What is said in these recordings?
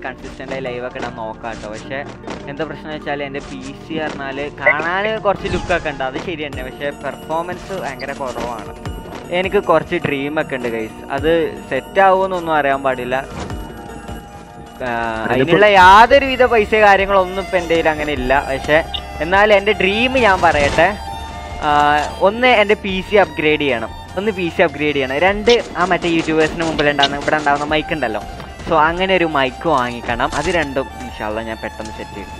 Consistent ആയി live ഒക്കെ ഇടാൻ നോക്കാം കേട്ടോ പക്ഷേ എന്താ പ്രശ്നം വെച്ചാൽ എൻ്റെ പി സി പറഞ്ഞാൽ കാണാൻ കുറച്ച് ലുക്കൊക്കെ ഉണ്ട് അത് ശരി തന്നെ പക്ഷേ പെർഫോമൻസ് ഭയങ്കര കുറവാണ് എനിക്ക് കുറച്ച് ഡ്രീമൊക്കെ ഉണ്ട് ഗൈസ് അത് സെറ്റ് ആവുമെന്നൊന്നും അറിയാൻ പാടില്ല ആ, അതിനുള്ള യാതൊരുവിധ പൈസ കാര്യങ്ങളൊന്നും ഇപ്പം എൻ്റെ കയ്യിൽ അങ്ങനെ ഇല്ല പക്ഷേ എന്നാൽ എൻ്റെ ഡ്രീം ഞാൻ പറയട്ടെ ആ, ഒന്ന് എൻ്റെ പി സി അപ്ഗ്രേഡ് ചെയ്യണം ഒന്ന് പി സി അപ്ഗ്രേഡ് ചെയ്യണം രണ്ട് ആ മറ്റേ യൂട്യൂബേഴ്സിന് മുമ്പിൽ ഉണ്ടാകുന്ന ഇവിടെ ഉണ്ടാകുന്ന മൈക്ക് ഉണ്ടല്ലോ സോ അങ്ങനെ ഒരു മൈക്ക് വാങ്ങിക്കണം അത് രണ്ടും ഇൻഷാല്ല ഞാൻ പെട്ടെന്ന് സെറ്റ് ചെയ്യും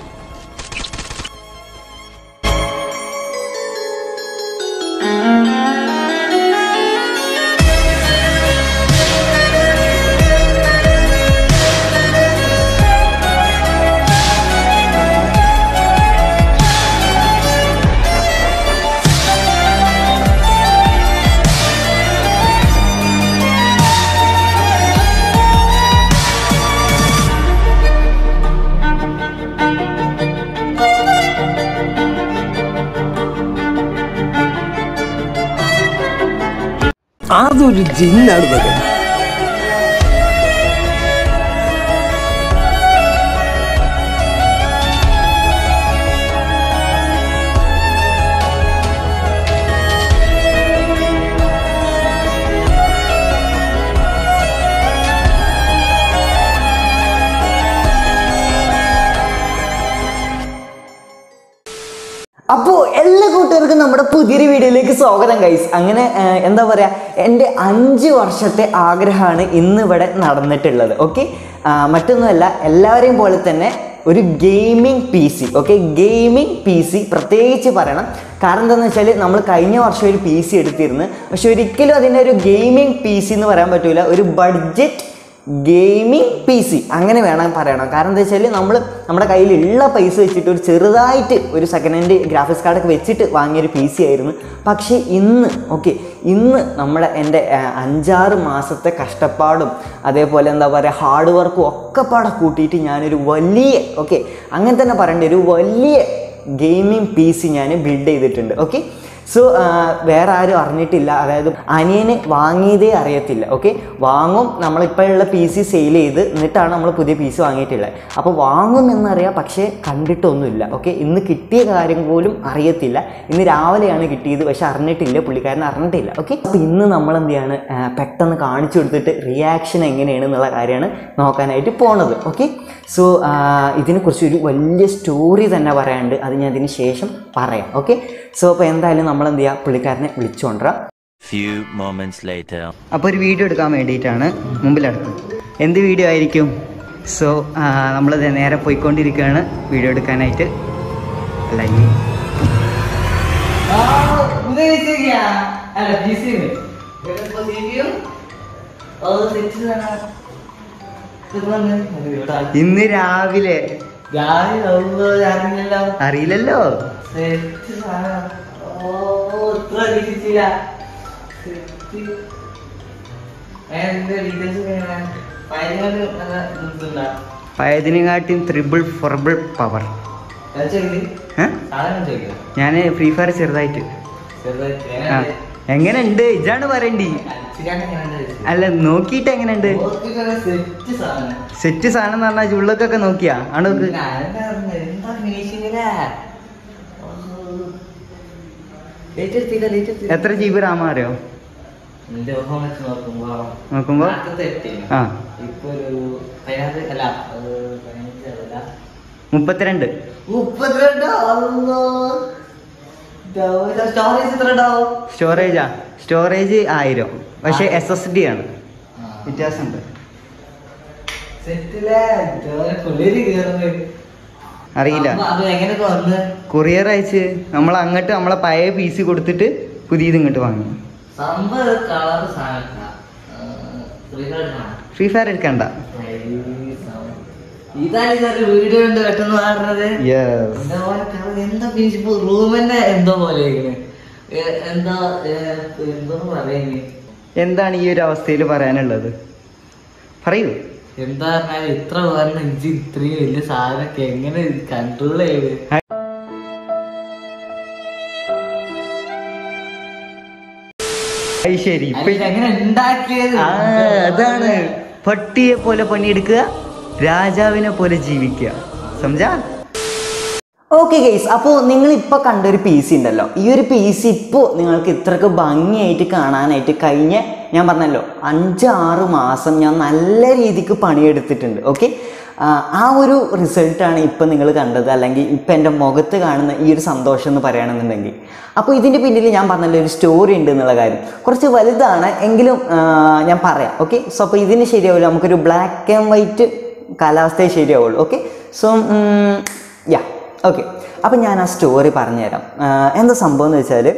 അതൊരു ജിന്നാണ് മകൻ അപ്പോൾ എല്ലാ കൂട്ടുകാർക്കും നമ്മുടെ പുതിയൊരു വീഡിയോയിലേക്ക് സ്വാഗതം ഗൈസ് അങ്ങനെ ആ, എന്താ പറയുക എൻ്റെ അഞ്ച് വർഷത്തെ ആഗ്രഹമാണ് ഇന്ന് ഇവിടെ നടന്നിട്ടുള്ളത് ഓക്കെ മറ്റൊന്നുമല്ല എല്ലാവരെയും പോലെ തന്നെ ഒരു gaming P C okay gaming P C പ്രത്യേകിച്ച് പറയണം കാരണം എന്താണെന്ന് വെച്ചാൽ നമ്മൾ കഴിഞ്ഞ വർഷം ഒരു പി സി എടുത്തിരുന്നു പക്ഷെ ഒരിക്കലും അതിൻ്റെ ഒരു ഗെയിമിംഗ് പി സി എന്ന് പറയാൻ പറ്റൂല ഒരു ബഡ്ജറ്റ് ഗെയിമിംഗ് പി സി അങ്ങനെ വേണം പറയണം കാരണം എന്താ വെച്ചാൽ നമ്മൾ നമ്മുടെ കയ്യിലുള്ള പൈസ വെച്ചിട്ട് ഒരു ചെറുതായിട്ട് ഒരു സെക്കൻഡ് ഹാൻഡ് ഗ്രാഫിക്സ് കാർഡൊക്കെ വെച്ചിട്ട് വാങ്ങിയൊരു പി സി ആയിരുന്നു പക്ഷേ ഇന്ന് ഓക്കെ ഇന്ന് നമ്മുടെ എൻ്റെ ആ, അഞ്ചാറ് മാസത്തെ കഷ്ടപ്പാടും അതേപോലെ എന്താ പറയുക ഹാർഡ് വർക്കും ഒക്കെ പാടെ കൂട്ടിയിട്ട് ഞാനൊരു വലിയ ഓക്കെ അങ്ങനെ തന്നെ പറയേണ്ട ഒരു വലിയ ഗെയിമിംഗ് പി സി ഞാൻ ബിൽഡ് ചെയ്തിട്ടുണ്ട് ഓക്കെ സോ വേറെ ആരും അറിഞ്ഞിട്ടില്ല അതായത് അനിയന് വാങ്ങിയതേ അറിയത്തില്ല ഓക്കെ വാങ്ങും നമ്മളിപ്പോഴുള്ള പി സി സെയിൽ ചെയ്ത് എന്നിട്ടാണ് നമ്മൾ പുതിയ പി സി വാങ്ങിയിട്ടുള്ളത് അപ്പോൾ വാങ്ങും എന്നറിയാം പക്ഷേ കണ്ടിട്ടൊന്നുമില്ല ഓക്കെ ഇന്ന് കിട്ടിയ കാര്യം പോലും അറിയത്തില്ല ഇന്ന് രാവിലെയാണ് കിട്ടിയത് പക്ഷെ അറിഞ്ഞിട്ടില്ല പുള്ളിക്കാരൻ അറിഞ്ഞിട്ടില്ല ഓക്കെ അപ്പോൾ ഇന്ന് നമ്മൾ എന്ത് ചെയ്യാണ് ആ, പെട്ടെന്ന് കാണിച്ചു കൊടുത്തിട്ട് റിയാക്ഷൻ എങ്ങനെയാണ് എന്നുള്ള കാര്യമാണ് നോക്കാനായിട്ട് പോണത് ഓക്കെ സോ ഇതിനെക്കുറിച്ച് ഒരു വലിയ സ്റ്റോറി തന്നെ പറയാനുണ്ട് അത് ഞാൻ ഇതിന് ശേഷം പറയാം ഓക്കെ സോ അപ്പോൾ എന്തായാലും നമ്മൾ എന്ത് ചെയ്യുക പുള്ളിക്കാരനെ വിളിച്ചുകൊണ്ടുവരാം Few moments later. അപ്പോൾ ഒരു വീഡിയോ എടുക്കാൻ വേണ്ടിയിട്ടാണ് മുമ്പിലെടുത്തത് എന്ത് വീഡിയോ ആയിരിക്കും സോ നമ്മൾ നേരെ പോയിക്കൊണ്ടിരിക്കുകയാണ് വീഡിയോ എടുക്കാനായിട്ട് അല്ലെങ്കിൽ ഇന്ന് രാവിലെ അറിയില്ലല്ലോ പഴയതിനെക്കാട്ടിയും ത്രിബിൾ ഫോർബിൾ പവർ ഞാൻ ഫ്രീ ഫയർ ചെറുതായിട്ട് ആ എങ്ങനെയുണ്ട് ഇതാണ് പറയണ്ടി അല്ല നോക്കിയിട്ട് എങ്ങനെയുണ്ട് സെറ്റ് സാധനം എന്ന് പറഞ്ഞാൽ ഉള്ളൊക്കെ നോക്കിയാ ആണ് നോക്ക് എത്ര ജി ബി റാം അറിയോ നോക്കുമ്പോ ആ ഇപ്പൊ ഒരു പതിനാറ് അല്ല ഏഹ്, പതിനഞ്ച് അല്ല മുപ്പത്തിരണ്ട് മുപ്പത്തിരണ്ടോ സ്റ്റോറേജ് എത്ര ഉണ്ടാവും സ്റ്റോറേജാ സ്റ്റോറേജ് ആയിരം പക്ഷെ എസ് എസ് ഡി ആണ് വ്യത്യാസമുണ്ട് സെറ്റിലെ പുള്ളിര് കേറുന്നത് അറിയില്ല അത് എങ്ങനെയൊക്കെ വന്ന് കൊറിയർ അയച്ച് നമ്മൾ അങ്ങോട്ട് നമ്മളെ പഴയ പി സി കൊടുത്തിട്ട് പുതിയത് ഇങ്ങോട്ട് വാങ്ങി സംഭവം കളർ സാധനം ഫ്രീ ഫയർ എടുക്കണ്ട ഇതാണ് ഇതൊരു വീഡിയോ ഉണ്ട് പെട്ടെന്ന് പറഞ്ഞത് യെസ് എന്താ പോലെ കളർ എന്താ ഫീസ് ഇപ്പൊ റൂം തന്നെ എന്തോ പോലെ ഇരിക്കണ്. ഏ, എന്താ ഏ, എന്തോ പറയുന്നേ എന്താണ് ഈ ഒരു അവസ്ഥയിൽ പറയാനുള്ളത് പറയൂ എന്താ പറഞ്ഞാൽ ഇത്ര പറഞ്ഞ ഇഞ്ചി ഇത്രയും വലിയ സാധനമൊക്കെ എങ്ങനെ കൺട്രോൾ ചെയ്ത് അത് ശരി ഇപ്പൊ അല്ല, എങ്ങനെ ഉണ്ടാക്കിയത് ആ അതാണ് പട്ടിയെ പോലെ പണിയെടുക്കുക രാജാവിനെ പോലെ ജീവിക്കുക സംജാ ഓക്കെ ഗെയ്സ് അപ്പോൾ നിങ്ങൾ ഇപ്പോൾ കണ്ടൊരു പി സി ഉണ്ടല്ലോ ഈ ഒരു പി സി ഇപ്പോൾ നിങ്ങൾക്ക് ഇത്രക്ക് ഭംഗിയായിട്ട് കാണാനായിട്ട് കഴിഞ്ഞ ഞാൻ പറഞ്ഞല്ലോ അഞ്ച് ആറ് മാസം ഞാൻ നല്ല രീതിക്ക് പണിയെടുത്തിട്ടുണ്ട് ഓക്കെ ആ ഒരു റിസൾട്ടാണ് ഇപ്പം നിങ്ങൾ കണ്ടത് അല്ലെങ്കിൽ ഇപ്പം എൻ്റെ മുഖത്ത് കാണുന്ന ഈ ഒരു സന്തോഷം എന്ന് പറയുകയാണെന്നുണ്ടെങ്കിൽ അപ്പോൾ ഇതിൻ്റെ പിന്നിൽ ഞാൻ പറഞ്ഞല്ലോ ഒരു സ്റ്റോറി ഉണ്ട് എന്നുള്ള കാര്യം കുറച്ച് വലുതാണ് എങ്കിലും ആ, ഞാൻ പറയാം ഓക്കെ സോ അപ്പോൾ ഇതിന് ശരിയാവില്ല നമുക്കൊരു ബ്ലാക്ക് ആൻഡ് വൈറ്റ് കാലാവസ്ഥയെ ശരിയാവുള്ളൂ ഓക്കെ സോ യാ ഓക്കെ അപ്പം ഞാൻ ആ സ്റ്റോറി പറഞ്ഞുതരാം ആ, എന്താ സംഭവം എന്ന് വെച്ചാൽ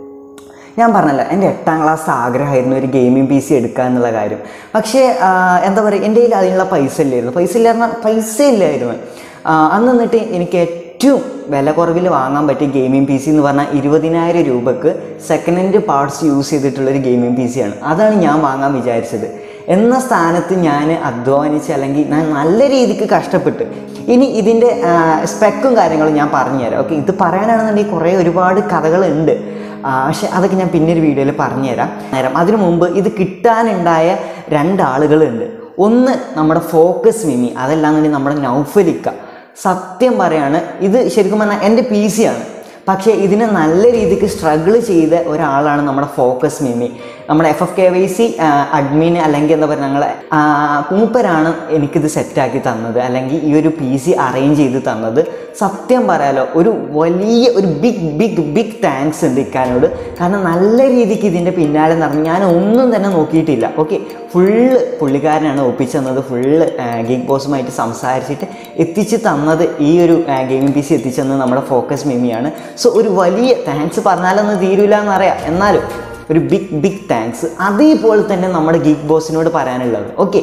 ഞാൻ പറഞ്ഞല്ലോ എൻ്റെ എട്ടാം ക്ലാസ് ആഗ്രഹമായിരുന്നു ഒരു ഗെയിമിംഗ് പി സി എടുക്കുക എന്നുള്ള കാര്യം പക്ഷേ ആ, എന്താ പറയുക എൻ്റെ കയ്യിൽ അതിനുള്ള പൈസ ഇല്ലായിരുന്നു പൈസ ഇല്ലായിരുന്ന പൈസ ഇല്ലായിരുന്നു ആ, അന്ന് എന്നിട്ട് എനിക്ക് ഏറ്റവും വില കുറവിൽ വാങ്ങാൻ പറ്റിയ ഗെയിമിംഗ് പി സി എന്ന് പറഞ്ഞാൽ ഇരുപതിനായിരം രൂപക്ക് സെക്കൻഡ് ഹാൻഡ് പാർട്സ് യൂസ് ചെയ്തിട്ടുള്ളൊരു ഗെയിമിംഗ് പി സിയാണ് അതാണ് ഞാൻ വാങ്ങാൻ വിചാരിച്ചത് എന്ന സ്ഥാനത്ത് ഞാൻ അധ്വാനിച്ച് അല്ലെങ്കിൽ ഞാൻ നല്ല രീതിക്ക് കഷ്ടപ്പെട്ട് ഇനി ഇതിൻ്റെ സ്പെക്കും കാര്യങ്ങളും ഞാൻ പറഞ്ഞുതരാം ഓക്കെ ഇത് പറയാനാണെന്നുണ്ടെങ്കിൽ കുറേ ഒരുപാട് കഥകളുണ്ട് ആ, പക്ഷെ അതൊക്കെ ഞാൻ പിന്നെ ഒരു വീഡിയോയിൽ പറഞ്ഞുതരാം നേരം അതിനു മുമ്പ് ഇത് കിട്ടാനുണ്ടായ രണ്ടാളുകളുണ്ട് ഒന്ന് നമ്മുടെ ഫോക്കസ് മിമി അതല്ലാന്നുണ്ടെങ്കിൽ നമ്മുടെ നൗഫലിക്ക സത്യം പറയാണ് ഇത് ശരിക്കും പറഞ്ഞാൽ എൻ്റെ പി സി ആണ് പക്ഷേ ഇതിന് നല്ല രീതിക്ക് സ്ട്രഗിൾ ചെയ്ത ഒരാളാണ് നമ്മുടെ ഫോക്കസ് മിമി നമ്മുടെ F F K Y C admin അല്ലെങ്കിൽ എന്താ പറയുക ഞങ്ങളെ ആ, മൂപ്പരാണ് എനിക്കിത് സെറ്റാക്കി തന്നത് അല്ലെങ്കിൽ ഈ ഒരു പി സി അറേഞ്ച് ചെയ്ത് തന്നത് സത്യം പറയാലോ ഒരു വലിയ ഒരു ബിഗ് ബിഗ് ബിഗ് താങ്ക്സ് ഉണ്ട് ഇക്കാനോട് കാരണം നല്ല രീതിക്ക് ഇതിൻ്റെ പിന്നാലെ നടന്ന് ഞാൻ ഒന്നും തന്നെ നോക്കിയിട്ടില്ല ഓക്കെ ഫുള്ള് പുള്ളിക്കാരനാണ് ഒപ്പിച്ചു തന്നത് ഫുള്ള് ഗെയിം ബോസുമായിട്ട് സംസാരിച്ചിട്ട് എത്തിച്ച് തന്നത് ഈ ഒരു ഗെയിമിംഗ് പി സി എത്തിച്ചു തന്നത് നമ്മുടെ ഫോക്കസ് മിമിയാണ് സോ ഒരു വലിയ താങ്ക്സ് പറഞ്ഞാലൊന്നും തീരൂല എന്നറിയാം എന്നാലും ഒരു ബിഗ് ബിഗ് താങ്ക്സ് അതേപോലെ തന്നെ നമ്മുടെ ഗിഗ് ബോസിനോട് പറയാനുള്ളത് ഓക്കെ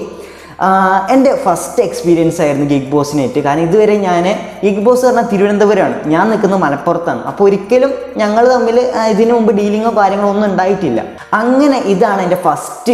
എൻ്റെ ഫസ്റ്റ് എക്സ്പീരിയൻസ് ആയിരുന്നു ഗിഗ് ബോസിനായിട്ട് കാരണം ഇതുവരെ ഞാൻ ഗിഗ് ബോസ് പറഞ്ഞാൽ തിരുവനന്തപുരമാണ് ഞാൻ നിൽക്കുന്നത് മലപ്പുറത്താണ് അപ്പോൾ ഒരിക്കലും ഞങ്ങൾ തമ്മിൽ ആ, ഇതിനു മുമ്പ് ഡീലിങ്ങോ കാര്യങ്ങളോ ഒന്നും ഉണ്ടായിട്ടില്ല അങ്ങനെ ഇതാണ് എൻ്റെ ഫസ്റ്റ്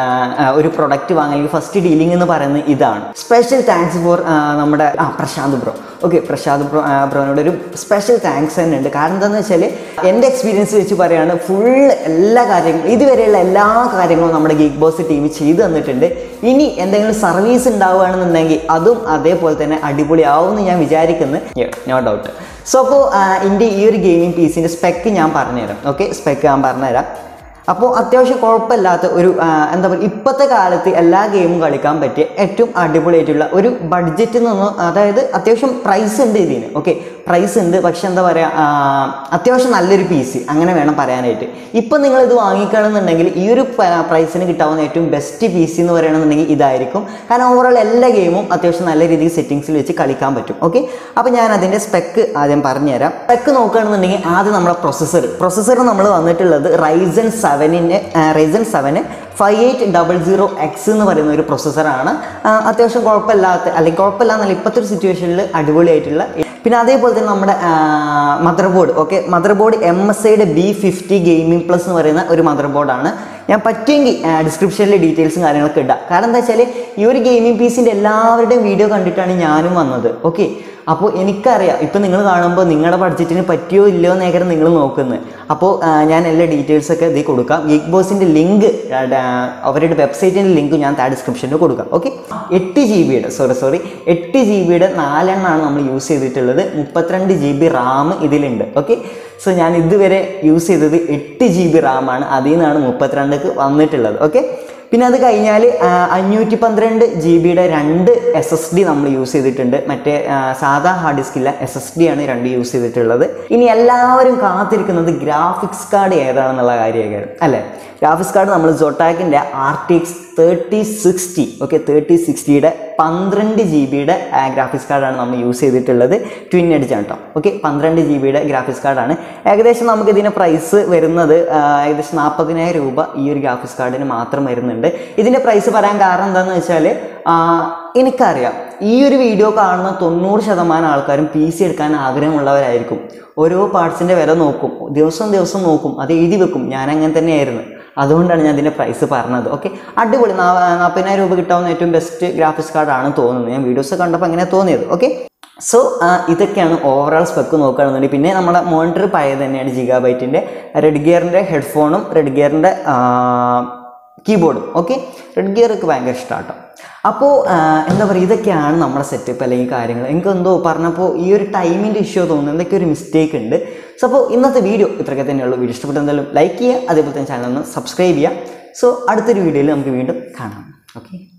ഒരു പ്രൊഡക്റ്റ് വാങ്ങൽ ഫസ്റ്റ് ഡീലിംഗ് എന്ന് പറയുന്നത് ഇതാണ് സ്പെഷ്യൽ താങ്ക്സ് ഫോർ നമ്മുടെ ആ Prashant bro okay Prashant bro ബ്രോനോട് ഒരു സ്പെഷ്യൽ താങ്ക്സ് തന്നെ ഉണ്ട് കാരണം എന്താണെന്ന് വെച്ചാൽ എൻ്റെ എക്സ്പീരിയൻസ് വെച്ച് പറയുകയാണ് ഫുൾ എല്ലാ കാര്യങ്ങളും ഇതുവരെയുള്ള എല്ലാ കാര്യങ്ങളും നമ്മുടെ ഗിഗ് ബോസ് ടീം ചെയ്തു തന്നിട്ടുണ്ട് ഇനി എന്തെങ്കിലും സർവീസ് ഉണ്ടാവുകയാണെന്നുണ്ടെങ്കിൽ അതും അതേപോലെ തന്നെ അടിപൊളിയാവുമെന്ന് ഞാൻ വിചാരിക്കുന്നു നോ ഡൗട്ട് സോ അപ്പോൾ എൻ്റെ ഈ ഒരു ഗെയിമിംഗ് പീസിൻ്റെ സ്പെക്ക് ഞാൻ പറഞ്ഞുതരാം ഓക്കെ സ്പെക്ക് ഞാൻ പറഞ്ഞുതരാം അപ്പോൾ അത്യാവശ്യം കുഴപ്പമില്ലാത്ത ഒരു ആ, എന്താ പറയുക ഇപ്പോഴത്തെ കാലത്ത് എല്ലാ ഗെയിമും കളിക്കാൻ പറ്റിയ ഏറ്റവും അടിപൊളിയായിട്ടുള്ള ഒരു ബഡ്ജറ്റിൽ നിന്ന് അതായത് അത്യാവശ്യം പ്രൈസ് ഉണ്ട് ഇതിന് ഓക്കെ പ്രൈസ് ഉണ്ട് പക്ഷെ എന്താ പറയുക അത്യാവശ്യം നല്ലൊരു പി സി അങ്ങനെ വേണം പറയാനായിട്ട് ഇപ്പം നിങ്ങൾ ഇത് വാങ്ങിക്കണമെന്നുണ്ടെങ്കിൽ ഈ ഒരു പ്രൈസിന് കിട്ടാവുന്ന ഏറ്റവും ബെസ്റ്റ് പി സി എന്ന് പറയുകയാണെന്നുണ്ടെങ്കിൽ ഇതായിരിക്കും കാരണം ഓവറോൾ എല്ലാ ഗെയിമും അത്യാവശ്യം നല്ല രീതിയിൽ സെറ്റിങ്സിൽ വെച്ച് കളിക്കാൻ പറ്റും ഓക്കെ അപ്പോൾ ഞാൻ അതിൻ്റെ സ്പെക്ക് ആദ്യം പറഞ്ഞുതരാം സ്പെക്ക് നോക്കുകയാണെന്നുണ്ടെങ്കിൽ ആദ്യം നമ്മുടെ പ്രൊസസ്സർ പ്രൊസസ്സർ നമ്മൾ വന്നിട്ടുള്ളത് റൈസൻ സെവനിന് റൈസൻ സെവന് five eight double zero X എന്ന് പറയുന്ന ഒരു പ്രൊസസ്സറാണ് അത്യാവശ്യം കുഴപ്പമില്ലാത്ത അല്ലെങ്കിൽ കുഴപ്പമില്ല എന്നല്ല ഇപ്പോഴത്തെ ഒരു സിറ്റുവേഷനിൽ അടിപൊളിയായിട്ടുള്ള പിന്നെ അതേപോലെ തന്നെ നമ്മുടെ mother board okay mother board M S ഐയുടെ ബി ഫിഫ്റ്റി ഗെയിമിംഗ് പ്ലസ് എന്ന് പറയുന്ന ഒരു മദർ ബോർഡാണ് ഞാൻ പറ്റുമെങ്കിൽ ഡിസ്ക്രിപ്ഷനിൽ ഡീറ്റെയിൽസും കാര്യങ്ങളൊക്കെ ഇടാം കാരണം എന്താ വെച്ചാൽ ഈ ഒരു ഗെയിമിംഗ് പീസിൻ്റെ എല്ലാവരുടെയും വീഡിയോ കണ്ടിട്ടാണ് ഞാനും വന്നത് ഓക്കെ അപ്പോൾ എനിക്കറിയാം ഇപ്പം നിങ്ങൾ കാണുമ്പോൾ നിങ്ങളുടെ ബഡ്ജറ്റിന് പറ്റിയോ ഇല്ലയോ എന്നേക്കാരം നിങ്ങൾ നോക്കുന്നത് അപ്പോൾ ആ, ഞാൻ എല്ലാ ഡീറ്റെയിൽസൊക്കെ ഇതിൽ കൊടുക്കാം ഗിഗ് ബോസിൻ്റെ ലിങ്ക് അവരുടെ വെബ്സൈറ്റിൻ്റെ ലിങ്ക് ഞാൻ താഴെ ഡിസ്ക്രിപ്ഷനിൽ കൊടുക്കാം ഓക്കെ എട്ട് ജി ബിയുടെ സോറി സോറി എട്ട് ജി ബിയുടെ നാലെണ്ണമാണ് നമ്മൾ യൂസ് ചെയ്തിട്ടുള്ളത് മുപ്പത്തിരണ്ട് ജി ബി റാം ഇതിലുണ്ട് ഓക്കെ സോ ഞാൻ ഇതുവരെ യൂസ് ചെയ്തത് എട്ട് ജി ബി റാമാണ് അതിൽ നിന്നാണ് മുപ്പത്തിരണ്ടക്ക് വന്നിട്ടുള്ളത് ഓക്കെ പിന്നെ അത് കഴിഞ്ഞാൽ അഞ്ഞൂറ്റി പന്ത്രണ്ട് ജി ബിയുടെ രണ്ട് എസ് എസ് ഡി നമ്മൾ യൂസ് ചെയ്തിട്ടുണ്ട് മറ്റേ ആ, സാധാ ഹാർഡ് ഡിസ്കില്ല എസ് എസ് ഡി ആണ് രണ്ട് യൂസ് ചെയ്തിട്ടുള്ളത് ഇനി എല്ലാവരും കാത്തിരിക്കുന്നത് ഗ്രാഫിക്സ് കാർഡ് ഏതാണെന്നുള്ള കാര്യമായിരിക്കും അല്ലേ ഗ്രാഫിക്സ് കാർഡ് നമ്മൾ ജൊട്ടാക്കിൻ്റെ R T X thirty sixty okay thirty സിക്സ്റ്റിയുടെ പന്ത്രണ്ട് ജി ബിയുടെ ഗ്രാഫിക്സ് കാർഡാണ് നമ്മൾ യൂസ് ചെയ്തിട്ടുള്ളത് ട്വിൻ എഡ്ജ് ആണ് കേട്ടോ ഓക്കെ പന്ത്രണ്ട് ജി ബിയുടെ ഗ്രാഫിക്സ് കാർഡാണ് ഏകദേശം നമുക്ക് ഇതിന് പ്രൈസ് വരുന്നത് ആ, ഏകദേശം നാൽപ്പതിനായിരം രൂപ ഈ ഒരു ഗ്രാഫിക്സ് കാർഡിന് മാത്രം വരുന്നുണ്ട് ഇതിൻ്റെ പ്രൈസ് പറയാൻ കാരണം എന്താണെന്ന് വെച്ചാൽ എനിക്കറിയാം ഈ ഒരു വീഡിയോ കാണുന്ന തൊണ്ണൂറ് ശതമാനം ആൾക്കാരും പി സി എടുക്കാൻ ആഗ്രഹമുള്ളവരായിരിക്കും ഓരോ പാർട്സിൻ്റെ വില നോക്കും ദിവസം ദിവസം നോക്കും അത് എഴുതി വെക്കും ഞാൻ അങ്ങനെ തന്നെയായിരുന്നു അതുകൊണ്ടാണ് ഞാൻ ഇതിൻ്റെ പ്രൈസ് പറഞ്ഞത് ഓക്കെ അടിപൊളി നാ- നാൽപ്പതിനായിരം രൂപ കിട്ടാവുന്ന ഏറ്റവും ബെസ്റ്റ് ഗ്രാഫിക്സ് കാർഡാണ് തോന്നുന്നത് ഞാൻ വീഡിയോസ് കണ്ടപ്പോൾ അങ്ങനെ തോന്നിയത് ഓക്കെ സോ ഇതൊക്കെയാണ് ഓവറോൾ സ്പെക്ക് നോക്കുകയാണെന്നുണ്ടെങ്കിൽ പിന്നെ നമ്മുടെ മോണിറ്റർ പഴയ തന്നെയാണ് ജിഗാ ബൈറ്റിൻ്റെ റെഡ് ഗിയറിൻ്റെ ഹെഡ്ഫോണും റെഡ് ഗിയറിൻ്റെ കീബോർഡും ഓക്കെ റെഡ് ഗിയർ ഒക്കെ ഭയങ്കര ഇഷ്ടമാണ് കേട്ടോ അപ്പോൾ എന്താ പറയുക ഇതൊക്കെയാണ് നമ്മുടെ സെറ്റപ്പ് അല്ലെങ്കിൽ കാര്യങ്ങൾ എനിക്കെന്തോ പറഞ്ഞപ്പോൾ ഈ ഒരു ടൈമിൻ്റെ ഇഷ്യൂ തോന്നുന്നു എന്തൊക്കെ ഒരു മിസ്റ്റേക്ക് ഉണ്ട് സോ അപ്പോൾ ഇന്നത്തെ വീഡിയോ ഇത്രയൊക്കെ തന്നെയുള്ളൂ വീഡിയോ ഇഷ്ടപ്പെട്ട എന്തായാലും ലൈക്ക് ചെയ്യുക അതേപോലെ തന്നെ ചാനൽ ഒന്ന് സബ്സ്ക്രൈബ് ചെയ്യുക സോ അടുത്തൊരു വീഡിയോയിൽ നമുക്ക് വീണ്ടും കാണാം ഓക്കെ